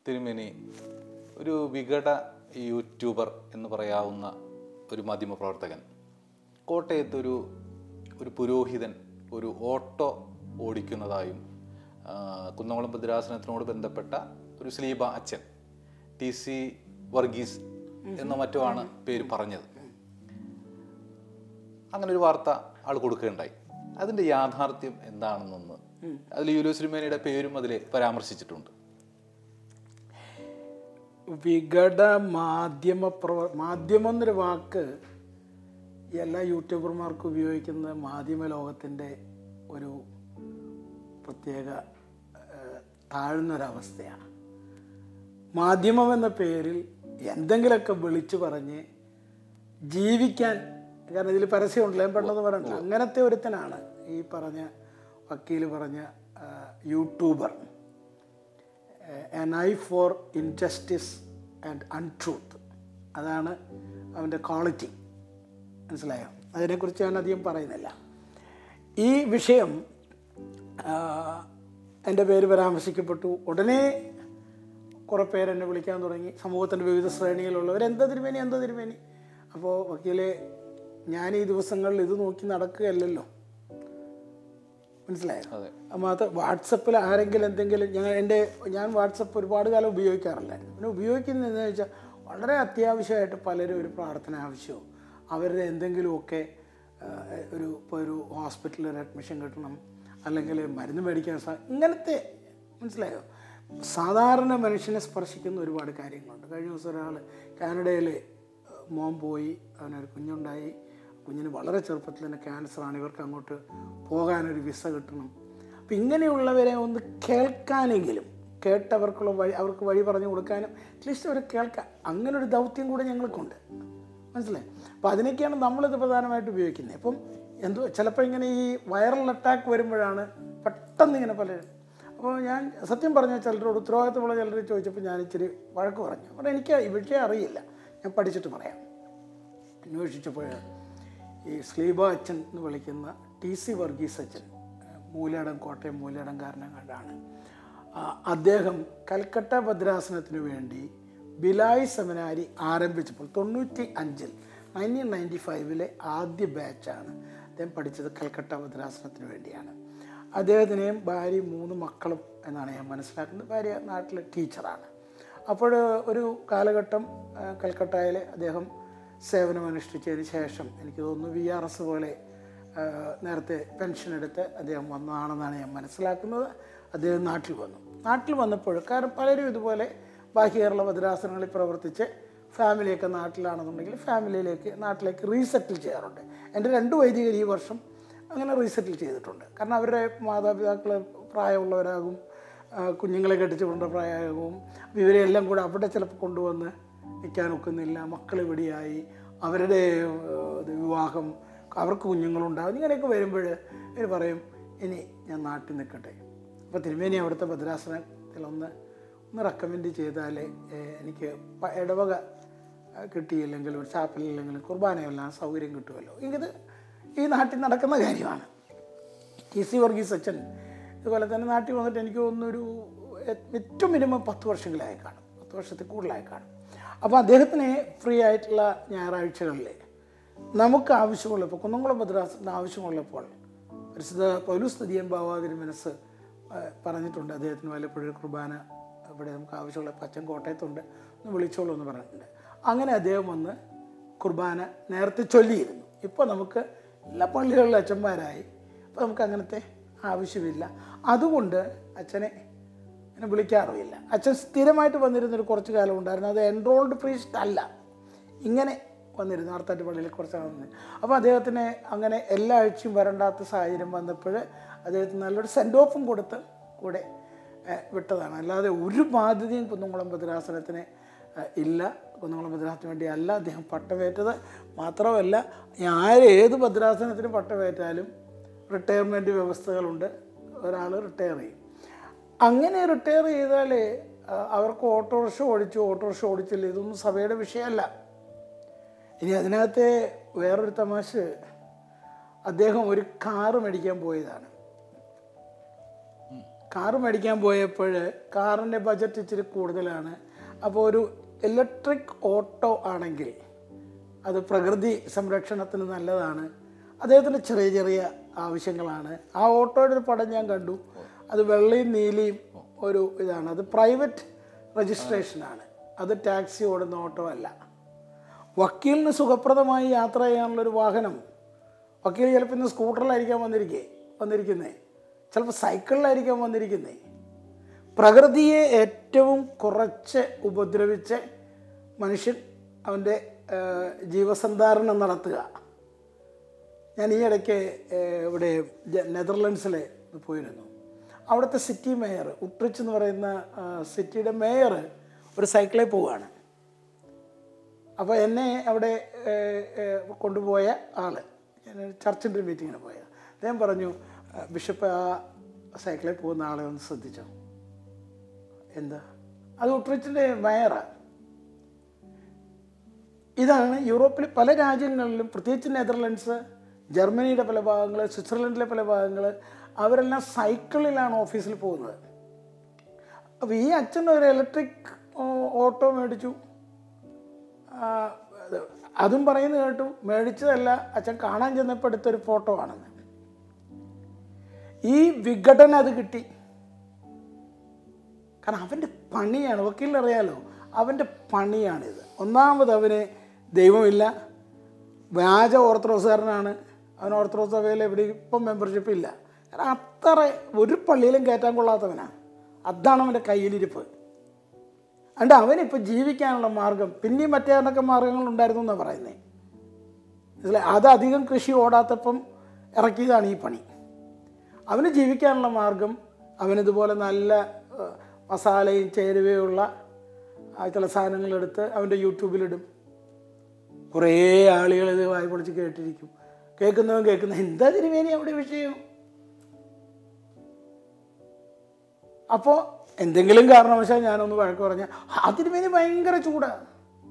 തിരുമേനി ഒരു വികട യൂട്യൂബർ എന്ന് പറയാവുന്ന ഒരു മാധ്യമ പ്രവർത്തകൻ കോട്ടയത്ത് ഒരു ഒരു പുരോഹിതൻ ഒരു ഓട്ടോ ഓടിക്കുന്നതായും ആ, കുന്നംകുളം ഭദ്രാസനത്തിനോട് ബന്ധപ്പെട്ട ഒരു സ്ലീബ അച്ഛൻ ടി സി വർഗീസ് എന്നോ മറ്റോ ആണ് പേര് പറഞ്ഞത് അങ്ങനെ ഒരു വാർത്ത ആൾ കൊടുക്കുകയുണ്ടായി അതിന്റെ യാഥാർത്ഥ്യം എന്താണെന്നൊന്ന് അതിൽ യൂലൂസ് ലിമേനയുടെ പേരും അതിൽ പരാമർശിച്ചിട്ടുണ്ട് വികട മാധ്യമ പ്രവ മാധ്യമം എന്നൊരു വാക്ക് എല്ലാ യൂട്യൂബർമാർക്കും ഉപയോഗിക്കുന്ന മാധ്യമ ലോകത്തിൻ്റെ ഒരു പ്രത്യേക ഏഹ്, താഴ്ന്നൊരവസ്ഥയാണ് മാധ്യമം എന്ന പേരിൽ എന്തെങ്കിലുമൊക്കെ വിളിച്ചു പറഞ്ഞ് ജീവിക്കാൻ കാരണം ഇതിൽ പരസ്യമുണ്ടല്ലോ ഞാൻ പെട്ടെന്ന് പറഞ്ഞില്ല അങ്ങനത്തെ ഒരുത്തനാണ് ഈ പറഞ്ഞ വക്കീൽ പറഞ്ഞ ആ, YouTuber N I for injustice and untruth അതാണ് അവൻ്റെ ക്വാളിറ്റി മനസ്സിലായോ അതിനെക്കുറിച്ച് ഞാൻ അധികം പറയുന്നില്ല ഈ വിഷയം ആ, എൻ്റെ പേര് പരാമർശിക്കപ്പെട്ടു ഉടനെ കുറേ പേര് എന്നെ വിളിക്കാൻ തുടങ്ങി സമൂഹത്തിൻ്റെ വിവിധ ശ്രേണിയിലുള്ളവർ എന്താ തിരുമേനി എന്താ തിരുമേനി അപ്പോൾ വക്കീലെ ഞാൻ ഈ ദിവസങ്ങളിൽ ഇത് നോക്കി നടക്കുകയല്ലല്ലോ മനസ്സിലായോ അതെ മാത്രം വാട്സപ്പിൽ ആരെങ്കിലും എന്തെങ്കിലും ഞങ്ങൾ എൻ്റെ ഞാൻ വാട്സപ്പ് ഒരുപാട് കാലം ഉപയോഗിക്കാറില്ലായിരുന്നു പിന്നെ ഉപയോഗിക്കുന്നതെന്ന് വെച്ചാൽ വളരെ അത്യാവശ്യമായിട്ട് പലരും ഒരു പ്രാർത്ഥന ആവശ്യമോ അവരുടെ എന്തെങ്കിലുമൊക്കെ ആ, ഒരു ഇപ്പോൾ ഒരു ഹോസ്പിറ്റലിൽ ഒരു അഡ്മിഷൻ കിട്ടണം അല്ലെങ്കിൽ മരുന്ന് മേടിക്കാൻ സാ ഇങ്ങനത്തെ മനസ്സിലായോ സാധാരണ മനുഷ്യനെ സ്പർശിക്കുന്ന ഒരുപാട് കാര്യങ്ങളുണ്ട് കഴിഞ്ഞ ദിവസം ഒരാൾ കാനഡയിൽ മോൻ പോയി അവനൊരു കുഞ്ഞുണ്ടായി കുഞ്ഞിന് വളരെ ചെറുപ്പത്തിൽ തന്നെ ക്യാൻസറാണ് ഇവർക്ക് അങ്ങോട്ട് പോകാനൊരു വിസ കിട്ടണം അപ്പം ഇങ്ങനെയുള്ളവരെ ഒന്ന് കേൾക്കാനെങ്കിലും കേട്ടവർക്കുള്ള വഴി അവർക്ക് വഴി പറഞ്ഞു കൊടുക്കാനും അറ്റ്ലീസ്റ്റ് അവരെ കേൾക്കാൻ അങ്ങനെ ഒരു ദൗത്യം കൂടെ ഞങ്ങൾക്കുണ്ട് മനസ്സിലായി അപ്പോൾ അതിനൊക്കെയാണ് നമ്മളിത് പ്രധാനമായിട്ട് ഉപയോഗിക്കുന്നത് അപ്പം എന്തോ ചിലപ്പോൾ ഇങ്ങനെ ഈ വൈറൽ അറ്റാക്ക് വരുമ്പോഴാണ് പെട്ടെന്ന് ഇങ്ങനെ പലരും അപ്പോൾ ഞാൻ സത്യം പറഞ്ഞ ചിലരോട് ഉത്തരവാദിത്തമുള്ള ചിലർ ചോദിച്ചപ്പോൾ ഞാൻ ഇച്ചിരി വഴക്ക് പറഞ്ഞു അപ്പോൾ എനിക്ക് ഈ വിഷയം അറിയില്ല ഞാൻ പഠിച്ചിട്ട് പറയാം അന്വേഷിച്ചപ്പോൾ ഈ സ്ലീബ അച്ഛൻ എന്ന് വിളിക്കുന്ന ടി സി വർഗീസ് അച്ഛൻ മൂലയിടം കോട്ടയം മൂലയിടംകാരനങ്ങാണ്ടാണ് ആ, അദ്ദേഹം കൽക്കട്ട ഭദ്രാസനത്തിന് വേണ്ടി ബിലായ് സെമിനാരി ആരംഭിച്ചപ്പോൾ തൊണ്ണൂറ്റി അഞ്ചിൽ നയൻറ്റീൻ നയൻറ്റി ഫൈവിലെ ആദ്യ ബാച്ചാണ് അദ്ദേഹം പഠിച്ചത് കൽക്കട്ട ഭദ്രാസനത്തിന് വേണ്ടിയാണ് അദ്ദേഹത്തിനെയും ഭാര്യയും മൂന്ന് മക്കളും എന്നാണ് ഞാൻ മനസ്സിലാക്കുന്നത് ഭാര്യ നാട്ടിലെ ടീച്ചറാണ് അപ്പോൾ ഒരു കാലഘട്ടം ആ, കൽക്കട്ടയിൽ അദ്ദേഹം സേവനമനുഷ്ഠിച്ചതിന് ശേഷം എനിക്ക് തോന്നുന്നു വി ആർ എസ് പോലെ ആ, നേരത്തെ പെൻഷൻ എടുത്ത് അദ്ദേഹം വന്നതാണെന്നാണ് ഞാൻ മനസ്സിലാക്കുന്നത് അദ്ദേഹം നാട്ടിൽ വന്നു നാട്ടിൽ വന്നപ്പോൾ കാരണം പലരും ഇതുപോലെ ബാഹ്യ കേരള ഭദ്രാസനങ്ങളിൽ പ്രവർത്തിച്ച് ഫാമിലിയൊക്കെ നാട്ടിലാണെന്നുണ്ടെങ്കിൽ ഫാമിലിയിലേക്ക് നാട്ടിലേക്ക് റീസെറ്റിൽ ചെയ്യാറുണ്ട് എൻ്റെ രണ്ട് വൈദികർ ഈ വർഷം അങ്ങനെ റീസെറ്റിൽ ചെയ്തിട്ടുണ്ട് കാരണം അവരുടെ മാതാപിതാക്കൾ പ്രായമുള്ളവരാകും ആ, കുഞ്ഞുങ്ങളെ കെട്ടിച്ച് കൊണ്ട പ്രായമാകും അപ്പോൾ ഇവരെല്ലാം കൂടെ അവിടെ ചിലപ്പോൾ കൊണ്ടുവന്ന് നിൽക്കാൻ ഒക്കുന്നില്ല മക്കൾ ഇവിടെയായി അവരുടെ ആ, ഇത് വിവാഹം അവർക്ക് കുഞ്ഞുങ്ങളുണ്ടാകും ഇങ്ങനെയൊക്കെ വരുമ്പോൾ ഇവർ പറയും ഇനി ഞാൻ നാട്ടിൽ നിൽക്കട്ടെ അപ്പോൾ തിരുമേനി അവിടുത്തെ ഭദ്രാസനത്തിലൊന്ന് ഒന്ന് റെക്കമെൻഡ് ചെയ്താലേ ഏഹ്, എനിക്ക് പ- ഇടവക ആ, കിട്ടിയില്ലെങ്കിലും ചാപ്പലില്ലെങ്കിലും കുർബാനയെല്ലാം സൗകര്യം കിട്ടുമല്ലോ ഇത് ഈ നാട്ടിൽ നടക്കുന്ന കാര്യമാണ് ടി സി വർഗീസ് അച്ഛൻ ഇതുപോലെ തന്നെ നാട്ടിൽ വന്നിട്ട് എനിക്ക് തോന്നുന്നൊരു എ- ഏറ്റവും മിനിമം പത്ത് വർഷങ്ങളായി കാണും പത്ത് വർഷത്തിൽ കൂടുതലായി കാണും അപ്പോൾ അദ്ദേഹത്തിന് ഫ്രീ ആയിട്ടുള്ള ഞായറാഴ്ചകളിൽ നമുക്ക് ആവശ്യമുള്ള ഇപ്പോൾ കുന്നംകുളം ഭദ്രാസത്തിന് ആവശ്യമുള്ളപ്പോൾ പരിശുദ്ധ പൗലൂസ് നദിയൻ ബാവാതിരി മനസ്സ് പറഞ്ഞിട്ടുണ്ട് അദ്ദേഹത്തിന് വല്ലപ്പോഴും കുർബാന ഇവിടെ നമുക്ക് ആവശ്യമുള്ള പച്ചൻ കോട്ടയത്തുണ്ട് ഒന്ന് വിളിച്ചോളൂ എന്ന് പറഞ്ഞിട്ടുണ്ട് അങ്ങനെ അദ്ദേഹം വന്ന് കുർബാന നേരത്തെ ചൊല്ലിയിരുന്നു ഇപ്പോൾ നമുക്ക് എല്ലാ പള്ളികളിലും അച്ഛന്മാരായി അപ്പോൾ നമുക്ക് അങ്ങനത്തെ ആവശ്യമില്ല അതുകൊണ്ട് അച്ഛനെ എന്നെ വിളിക്കാറുമില്ല അച്ഛൻ സ്ഥിരമായിട്ട് വന്നിരുന്നൊരു കുറച്ച് കാലം ഉണ്ടായിരുന്നു അത് എൻറോൾഡ് പ്രീസ്റ്റ് അല്ല ഇങ്ങനെ വന്നിരുന്നു ആർത്താറ്റ് പള്ളിയിൽ കുറച്ച് നാൾ വന്നു അപ്പോൾ അദ്ദേഹത്തിന് അങ്ങനെ എല്ലാ ആഴ്ചയും വരണ്ടാത്ത സാഹചര്യം വന്നപ്പോൾ അദ്ദേഹത്തിന് നല്ലൊരു സെൻഡ് ഓഫും കൊടുത്ത് കൂടെ ഏഹ്, വിട്ടതാണ് അല്ലാതെ ഒരു ബാധ്യതയും കുന്നംകുളം ഭദ്രാസനത്തിന് ഏഹ്, ഇല്ല കുന്നംകുളം ഭദ്രാസനത്തിന് വേണ്ടി അല്ല അദ്ദേഹം പട്ടമേറ്റത് മാത്രമല്ല ആര് ഏത് ഭദ്രാസനത്തിന് പട്ടമേറ്റാലും റിട്ടയർമെൻറ്റ് വ്യവസ്ഥകളുണ്ട് ഒരാൾ റിട്ടയർ ചെയ്യും അങ്ങനെ റിട്ടയർ ചെയ്താൽ ആ, അവർക്ക് ഓട്ടോറിക്ഷ ഓടിച്ചു ഓട്ടോറിക്ഷ ഓടിച്ചില്ല ഇതൊന്നും സഭയുടെ വിഷയമല്ല ഇനി അതിനകത്തെ വേറൊരു തമാശ അദ്ദേഹം ഒരു കാറ് മേടിക്കാൻ പോയതാണ് കാറ് മേടിക്കാൻ പോയപ്പോൾ കാറിൻ്റെ ബജറ്റ് ഇച്ചിരി കൂടുതലാണ് അപ്പോൾ ഒരു ഇലക്ട്രിക് ഓട്ടോ ആണെങ്കിൽ അത് പ്രകൃതി സംരക്ഷണത്തിന് നല്ലതാണ് അദ്ദേഹത്തിൻ്റെ ചെറിയ ചെറിയ ആവശ്യങ്ങളാണ് ആ ഓട്ടോയുടെ ഒരു പടം ഞാൻ കണ്ടു അത് വെള്ളയും നീലയും ഒരു ഇതാണ് അത് പ്രൈവറ്റ് രജിസ്ട്രേഷനാണ് അത് ടാക്സി ഓടുന്ന ഓട്ടോ അല്ല വക്കീലിന് സുഖപ്രദമായി യാത്ര ചെയ്യാനുള്ളൊരു വാഹനം വക്കീൽ ചിലപ്പോൾ ഇന്ന് സ്കൂട്ടറിലായിരിക്കാം വന്നിരിക്കേ വന്നിരിക്കുന്നേ ചിലപ്പോൾ സൈക്കിളിലായിരിക്കാം വന്നിരിക്കുന്നേ പ്രകൃതിയെ ഏറ്റവും കുറച്ച് ഉപദ്രവിച്ച് മനുഷ്യൻ അവൻ്റെ ഏഹ്, ജീവസന്ധാരണം നടത്തുക ഞാൻ ഈ ഇടയ്ക്ക് ഏഹ്, ഇവിടെ ജ- നെതർലൻഡ്സിൽ പോയിരുന്നു അവിടുത്തെ സിറ്റി മേയർ ഉട്രിച്ച് എന്ന് പറയുന്ന ആ, സിറ്റിയുടെ മേയർ ഒരു സൈക്കിളിൽ പോവുകയാണ് അപ്പോൾ എന്നെ അവിടെ ഏഹ്, ഏഹ്, കൊണ്ടുപോയ ആള് ഞാൻ ചർച്ചിൻ്റെ ഒരു മീറ്റിങ്ങിന് പോയത് അദ്ദേഹം പറഞ്ഞു "ആ, ബിഷപ്പ് ആ സൈക്കിളിൽ പോകുന്ന ആളെ ഒന്ന് ശ്രദ്ധിച്ചോ എന്താ അത് ഉട്രിച്ചിൻ്റെ മേയറാണ് ഇതാണ് യൂറോപ്പിലെ പല രാജ്യങ്ങളിലും പ്രത്യേകിച്ച് നെതർലൻഡ്സ് ജർമ്മനിയുടെ പല ഭാഗങ്ങൾ സ്വിറ്റ്സർലൻഡിലെ പല ഭാഗങ്ങൾ അവരെല്ലാം സൈക്കിളിലാണ് ഓഫീസിൽ പോകുന്നത് അപ്പോൾ ഈ അച്ഛൻ ഒരു ഇലക്ട്രിക് ഓട്ടോ മേടിച്ചു ആ, അത് അതും പറയുന്നത് കേട്ടു മേടിച്ചതല്ല അച്ഛൻ കാണാൻ ചെന്നപ്പോൾ എടുത്തൊരു ഫോട്ടോ ആണെന്ന് ഈ വിഘടന അത് കിട്ടി കാരണം അവൻ്റെ പണിയാണ് വക്കീലിനറിയാലോ അവൻ്റെ പണിയാണിത് ഒന്നാമത് അവന് ദൈവമില്ല വ്യാജ ഓർത്തഡോക്സുകാരനാണ് അവൻ ഓർത്തഡോക്സ് സഭയിൽ എവിടെ ഇപ്പം മെമ്പർഷിപ്പ് ഇല്ല കാരണം അത്ര ഒരു പള്ളിയിലും കയറ്റാൻ കൊള്ളാത്തവനാണ് അതാണ് അവൻ്റെ കയ്യിലിരിപ്പ് അതുകൊണ്ട് അവനിപ്പോൾ ജീവിക്കാനുള്ള മാർഗം പിന്നെയും മറ്റേ കണക്കെ മാർഗങ്ങളുണ്ടായിരുന്നു എന്നാണ് പറയുന്നത് മനസ്സിലായി അത് അധികം കൃഷി ഓടാത്തപ്പം ഇറക്കിയതാണ് ഈ പണി അവന് ജീവിക്കാനുള്ള മാർഗം അവനിതുപോലെ നല്ല ഏഹ്, മസാലയും ചേരുവയുള്ള ആ ചില സാധനങ്ങളെടുത്ത് അവൻ്റെ യൂട്യൂബിലിടും കുറേ ആളുകൾ ഇത് വായി പൊളിച്ച് കേട്ടിരിക്കും കേൾക്കുന്നവൻ കേൾക്കുന്ന എന്താ തിരുമേനി അവിടെ വിഷയം അപ്പോൾ എന്തെങ്കിലും കാരണവശാൽ ഞാനൊന്ന് വഴക്ക് പറഞ്ഞാൽ ആ തിരുമേനി ഭയങ്കര ചൂടാണ്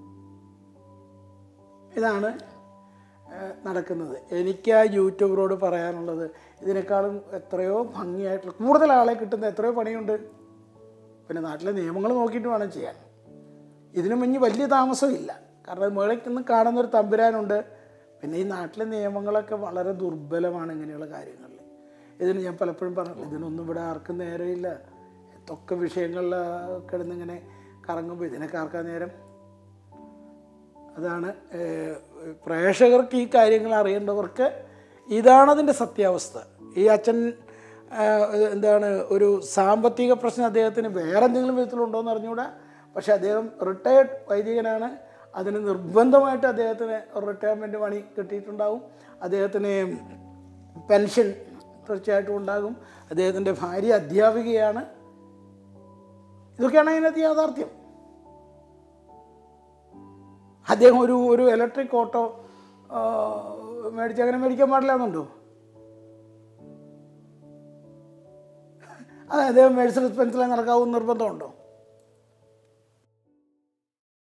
ഇതാണ് ഏഹ്, നടക്കുന്നത് എനിക്ക് ആ യൂട്യൂബറോട് പറയാനുള്ളത് ഇതിനേക്കാളും എത്രയോ ഭംഗിയായിട്ടുള്ള കൂടുതൽ ആളെ കിട്ടുന്ന എത്രയോ പണിയുണ്ട് പിന്നെ നാട്ടിലെ നിയമങ്ങൾ നോക്കിയിട്ട് വേണം ചെയ്യാൻ ഇതിനു മുന്നിൽ വലിയ താമസമില്ല കാരണം മുകളിൽ നിന്ന് കാണുന്നൊരു തമ്പുരാനുണ്ട് പിന്നെ ഈ നാട്ടിലെ നിയമങ്ങളൊക്കെ വളരെ ദുർബലമാണ് ഇങ്ങനെയുള്ള കാര്യങ്ങളിൽ ഇതിന് ഞാൻ പലപ്പോഴും പറഞ്ഞു ഇതിനൊന്നും ഇവിടെ ആർക്കും നേരമില്ല എന്തൊക്കെ വിഷയങ്ങളിൽ കിടന്നിങ്ങനെ കറങ്ങുമ്പോൾ ഇതിനൊക്കെ ആർക്കാ നേരം അതാണ് ഏഹ്, പ്രേക്ഷകർക്ക് ഈ കാര്യങ്ങൾ അറിയേണ്ടവർക്ക് ഇതാണ് അതിൻ്റെ സത്യാവസ്ഥ ഈ അച്ഛൻ ആഹ്, എന്താണ് ഒരു സാമ്പത്തിക പ്രശ്നം അദ്ദേഹത്തിന് വേറെ എന്തെങ്കിലും വിധത്തിലുണ്ടോ എന്ന് അറിഞ്ഞുകൂടാ പക്ഷേ അദ്ദേഹം റിട്ടയർഡ് വൈദികനാണ് അതിന് നിർബന്ധമായിട്ട് അദ്ദേഹത്തിന് റിട്ടയർമെൻറ്റ് പണി കിട്ടിയിട്ടുണ്ടാവും അദ്ദേഹത്തിന് പെൻഷൻ തീർച്ചയായിട്ടും ഉണ്ടാകും അദ്ദേഹത്തിൻ്റെ ഭാര്യ അധ്യാപികയാണ് ഇതൊക്കെയാണ് അതിനകത്ത് യാഥാർത്ഥ്യം അദ്ദേഹം ഒരു ഒരു ഇലക്ട്രിക് ഓട്ടോ മേടിച്ച് അങ്ങനെ മേടിക്കാൻ പാടില്ല എന്നുണ്ടോ അത് അദ്ദേഹം മേഴ്സറിസ് പെൻസിലെ നടക്കാവുന്ന നിർബന്ധമുണ്ടോ